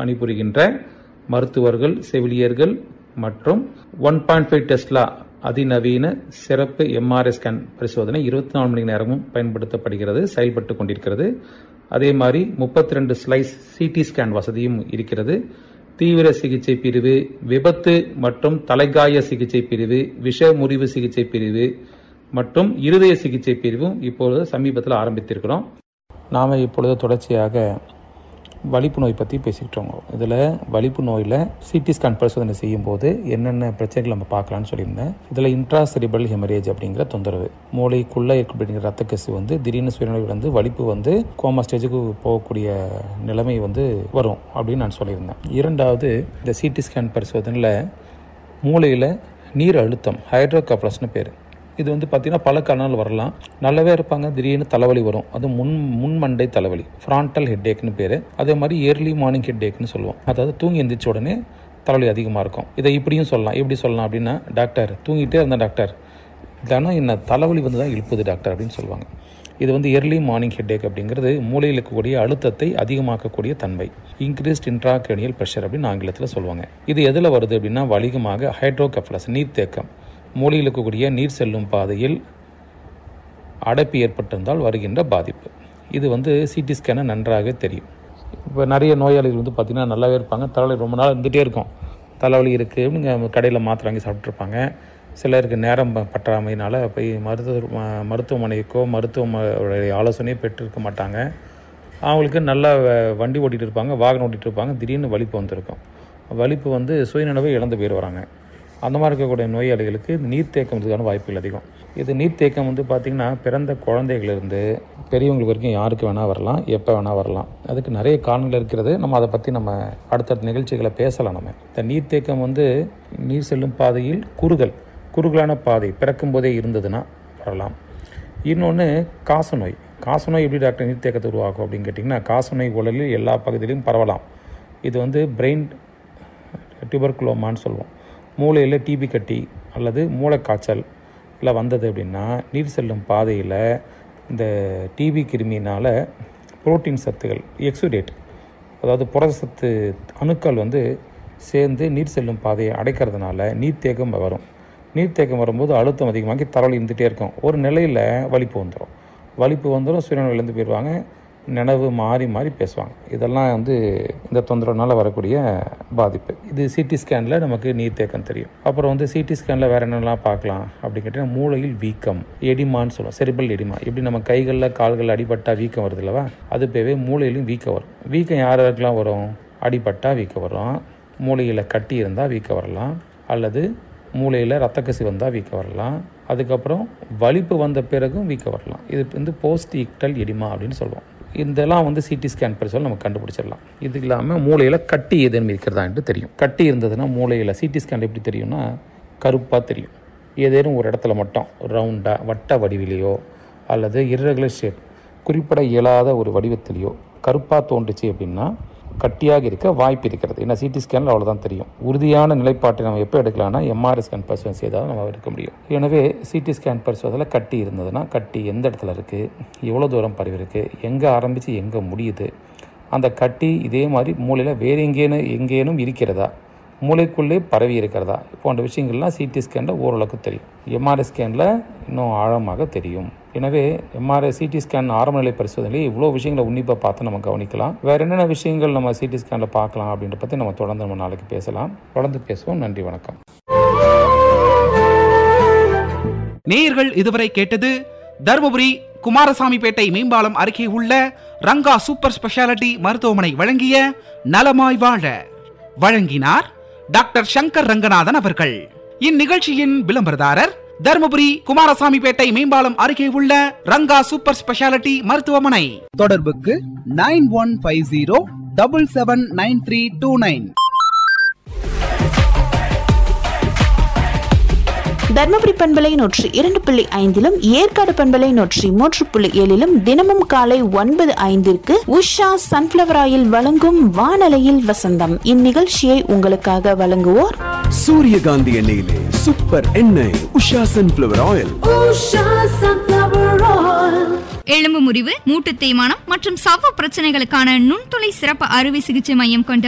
பணிபுரிகின்ற மருத்துவர்கள் செவிலியர்கள் மற்றும் ஒன் பாயிண்ட் ஃபைவ் டெஸ்லா அதிநவீன சிறப்பு எம்ஆர்ஐ ஸ்கேன் பரிசோதனை இருபத்தி நாலு மணி நேரமும் பயன்படுத்தப்படுகிறது செயல்பட்டு கொண்டிருக்கிறது அதே மாதிரி முப்பத்தி ரெண்டு ஸ்லைஸ் சிடி ஸ்கேன் வசதியும் இருக்கிறது தீவிர சிகிச்சை பிரிவு விபத்து மற்றும் தலைகாய சிகிச்சை பிரிவு விஷ முறிவு சிகிச்சை பிரிவு மற்றும் இருதய சிகிச்சை பிரிவும் இப்பொழுது சமீபத்தில் ஆரம்பித்திருக்கிறோம் நாம் இப்பொழுது தொடர்ச்சியாக வலிப்பு நோய் பற்றி பேசிக்கிட்டோம் இதில் வலிப்பு நோயில் சிடி ஸ்கேன் பரிசோதனை செய்யும்போது என்னென்ன பிரச்சனைகள் நம்ம பார்க்கலாம்னு சொல்லியிருந்தேன் இதில் இன்ட்ராசெரிபல் ஹெமரேஜ் அப்படிங்கிற தொந்தரவு மூளைக்குள்ளே ஏற்படுகிற ரத்த கசிவு வந்து திடீர்னு சுயநலை வந்து வலிப்பு வந்து கோமா ஸ்டேஜுக்கு போகக்கூடிய நிலைமை வந்து வரும் அப்படின்னு நான் சொல்லியிருந்தேன் இரண்டாவது இந்த சிடி ஸ்கேன் பரிசோதனையில் மூளையில் நீர் அழுத்தம் ஹைட்ரோகப்ளஸ்னு பேர் இது வந்து பார்த்தீங்கன்னா பல காரணங்கள் வரலாம் நல்லாவே இருப்பாங்க திடீர்னு தலைவலி வரும் அது முன் முன்மண்டை தலைவலி ஃப்ரான்டல் ஹெட்டேக்னு பேர் அதே மாதிரி இயர்லி மார்னிங் ஹெட்டேக்னு சொல்லுவோம் அதாவது தூங்கி எந்திரிச்ச உடனே தலைவலி அதிகமாக இருக்கும் இதை இப்படியும் சொல்லலாம் எப்படி சொல்லலாம் அப்படின்னா டாக்டர் தூங்கிட்டே இருந்தேன் டாக்டர் தினம் என்ன தலைவலி வந்து தான் இழுப்புது டாக்டர் அப்படின்னு சொல்லுவாங்க இது வந்து எர்லி மார்னிங் ஹெட்டேக் அப்படிங்கிறது மூளையில் இருக்கக்கூடிய அழுத்தத்தை அதிகமாக்கக்கூடிய தன்மை இன்க்ரீஸ்ட் இன்ட்ராகேனியல் ப்ரெஷர் அப்படின்னு ஆங்கிலத்தில் சொல்லுவாங்க இது எதில் வருது அப்படின்னா வலிகமாக ஹைட்ரோகப்ளஸ் நீர்த்தேக்கம் மூளையில் இருக்கக்கூடிய நீர் செல்லும் பாதையில் அடைப்பு ஏற்பட்டிருந்தால் வருகின்ற பாதிப்பு இது வந்து சிடி ஸ்கேனை நன்றாக தெரியும் இப்போ நிறைய நோயாளிகள் வந்து பார்த்திங்கன்னா நல்லாவே இருப்பாங்க தலைவலி ரொம்ப நாள் இருந்துகிட்டே இருக்கும் தலைவலி இருக்குது நீங்கள் கடையில் மாத்திரை வாங்கி சாப்பிட்ருப்பாங்க சிலருக்கு நேரம் ப- பற்றாமையினால போய் மருத்துவ ம- மருத்துவமனைக்கோ மருத்துவமனையுடைய ஆலோசனையோ பெற்றிருக்க மாட்டாங்க அவங்களுக்கு நல்லா வ- வண்டி ஓட்டிகிட்டு இருப்பாங்க வாகனம் ஓட்டிகிட்டு இருப்பாங்க திடீர்னு வலிப்பு வந்திருக்கும் வலிப்பு வந்து சுயநினைவை இழந்து போயிட்டு வராங்க அந்த மாதிரி இருக்கக்கூடிய நோயாளிகளுக்கு நீர்த்தேக்கம் இதுக்கான வாய்ப்புகள் அதிகம் இது நீர்த்தேக்கம் வந்து பார்த்திங்கன்னா பிறந்த குழந்தைகளிலிருந்து பெரியவங்களுக்கு வரைக்கும் யாருக்கு வேணால் வரலாம் எப்போ வேணால் வரலாம் அதுக்கு நிறைய காரணங்கள் இருக்கிறது நம்ம அதை பற்றி நம்ம அடுத்தடுத்த நிகழ்ச்சிகளை பேசலாம் நம்ம இந்த நீர்த்தேக்கம் வந்து நீர் செல்லும் பாதையில் குறுகல் குறுகலான பாதை பிறக்கும் போதே இருந்ததுன்னா வரலாம் இன்னொன்று காசநோய் காசநோய் எப்படி டாக்டர் நீர்த்தேக்கத்தை உருவாக்கும் அப்படின்னு கேட்டிங்கன்னா காசநோய் உடலில் எல்லா பகுதியிலும் பரவலாம் இது வந்து பிரெயின் டியூபர்குலோமான்னு சொல்லுவோம் மூளையில் டிபி கட்டி அல்லது மூளைக்காய்ச்சல் இல்லை வந்தது அப்படின்னா நீர் செல்லும் பாதையில் இந்த டிபி கிருமியினால் புரோட்டீன் சத்துகள் எக்ஸுடேட் அதாவது புரதசத்து அணுக்கள் வந்து சேர்ந்து நீர் செல்லும் பாதையை அடைக்கிறதுனால நீர்த்தேக்கம் வரும் நீர்த்தேக்கம் வரும்போது அழுத்தம் அதிகமாகி தலைவலி இருந்துகிட்டே இருக்கும் ஒரு நிலையில் வலிப்பு வந்துடும் வலிப்பு வந்துடும் சுயநிலையிலேருந்து போயிடுவாங்க நினைவு மாறி மாறி பேசுவாங்க இதெல்லாம் வந்து இந்த தொந்தரவுனால வரக்கூடிய பாதிப்பு இது சிடி ஸ்கேனில் நமக்கு நீர்த்தேக்கம் தெரியும் அப்புறம் வந்து சிடி ஸ்கேனில் வேறு என்னெல்லாம் பார்க்கலாம் அப்படின்னு கேட்டிங்கன்னா மூளையில் வீக்கம் எடிமான்னு சொல்லுவோம் செரிபல் எடிமா எப்படி நம்ம கைகளில் கால்களில் அடிபட்டா வீக்கம் வருது இல்லவா அது பேவே மூளையிலும் வீக்கம் வரும் வீக்கம் யார் யாருக்கெல்லாம் வரும் அடிபட்டா வீக்கம் வரும் மூளையில் கட்டி இருந்தால் வீக்கம் வரலாம் அல்லது மூளையில் ரத்த கசி வந்தால் வீக்கம் வரலாம் அதுக்கப்புறம் வலிப்பு வந்த பிறகும் வீக்கம் வரலாம் இது வந்து போஸ்ட் இக்டல் எடிமா அப்படின்னு சொல்லுவோம் இதெல்லாம் வந்து சிடி ஸ்கேன் பரிசோதனை நம்ம கண்டுபிடிச்சிடலாம் இது இல்லாமல் மூளையில் கட்டி ஏதேனும் இருக்கிறதான்ட்டு தெரியும் கட்டி இருந்ததுன்னா மூளையில் சிடி ஸ்கேன் எப்படி தெரியும்னா கருப்பாக தெரியும் ஏதேனும் ஒரு இடத்துல மட்டும் ரவுண்டாக வட்ட வடிவிலேயோ அல்லது irregular ஷேப் குறிப்பிட இயலாத ஒரு வடிவத்திலேயோ கருப்பாக தோன்றுச்சு அப்படின்னா கட்டியாக இருக்க வாய்ப்பு இருக்கிறது ஏன்னா சிடி ஸ்கேனில் அவ்வளோதான் தெரியும் உறுதியான நிலைப்பாட்டை நம்ம எப்போ எடுக்கலாம்னா எம்ஆர்ஐ ஸ்கேன் பரிசோதனை செய்தால் நம்ம எடுக்க முடியும் எனவே சிடி ஸ்கேன் பரிசோதனையில் கட்டி இருந்ததுன்னா கட்டி எந்த இடத்துல இருக்குது எவ்வளோ தூரம் பரவி இருக்குது எங்கே ஆரம்பித்து எங்கே முடியுது அந்த கட்டி இதே மாதிரி மூளையில் வேறு எங்கேனும் எங்கேனும் இருக்கிறதா மூளைக்குள்ளே பரவி இருக்கிறதா போன்ற விஷயங்கள்லாம் சிடி ஸ்கேனில் ஓரளவுக்கு தெரியும் எம்ஆர்ஐ ஸ்கேனில் இன்னும் ஆழமாக தெரியும் எனவே எம்ஆர்ஐ சிடி ஸ்கேன் ஆரம்ப நிலை பரிசோதனையில் இவ்வளோ விஷயங்களை உன்னிப்பாக பார்த்து நம்ம கவனிக்கலாம் வேறு என்னென்ன விஷயங்கள் நம்ம சிடி ஸ்கேனில் பார்க்கலாம் அப்படின்ற பற்றி நம்ம தொடர்ந்து நம்ம நாளைக்கு பேசலாம் தொடர்ந்து பேசுவோம் நன்றி வணக்கம் நேயர்கள் இதுவரை கேட்டது தருமபுரி குமாரசாமிப்பேட்டை மேம்பாலம் அருகே உள்ள ரங்கா சூப்பர் ஸ்பெஷாலிட்டி மருத்துவமனை வழங்கிய நலமாய் வாழ வழங்கினார் டாக்டர் சங்கர் ரங்கநாதன் அவர்கள் இந்நிகழ்ச்சியின் விளம்பரதாரர் தருமபுரி குமாரசாமிப்பேட்டை மேம்பாலம் அருகே உள்ள ரங்கா சூப்பர் ஸ்பெஷாலிட்டி மருத்துவமனை தொடர்புக்கு nine one five zero double seven nine three two nine Dharmapuri பண்பலை நூற்றி இரண்டு புள்ளி ஐந்திலும் ஏற்காடு பண்பலை நூற்றி மூன்று புள்ளி ஏழிலும் தினமும் காலை ஒன்பது ஐந்திற்கு உஷா சன்ஃபிளவர் ஆயில் வழங்கும் வானலையில் வசந்தம் இந்நிகழ்ச்சியை உங்களுக்காக வழங்குவோர் சூரியகாந்தி எண்ணெயிலே சூப்பர் எண்ணெய் உஷா சன்ஃபிளவர் ஆயில் எலும்பு முறிவு மூட்டு தேய்மானம் மற்றும் சவ்வு பிரச்சனைகளுக்கான நுண்துளை சிறப்பு அறுவை சிகிச்சை மையம் கொண்ட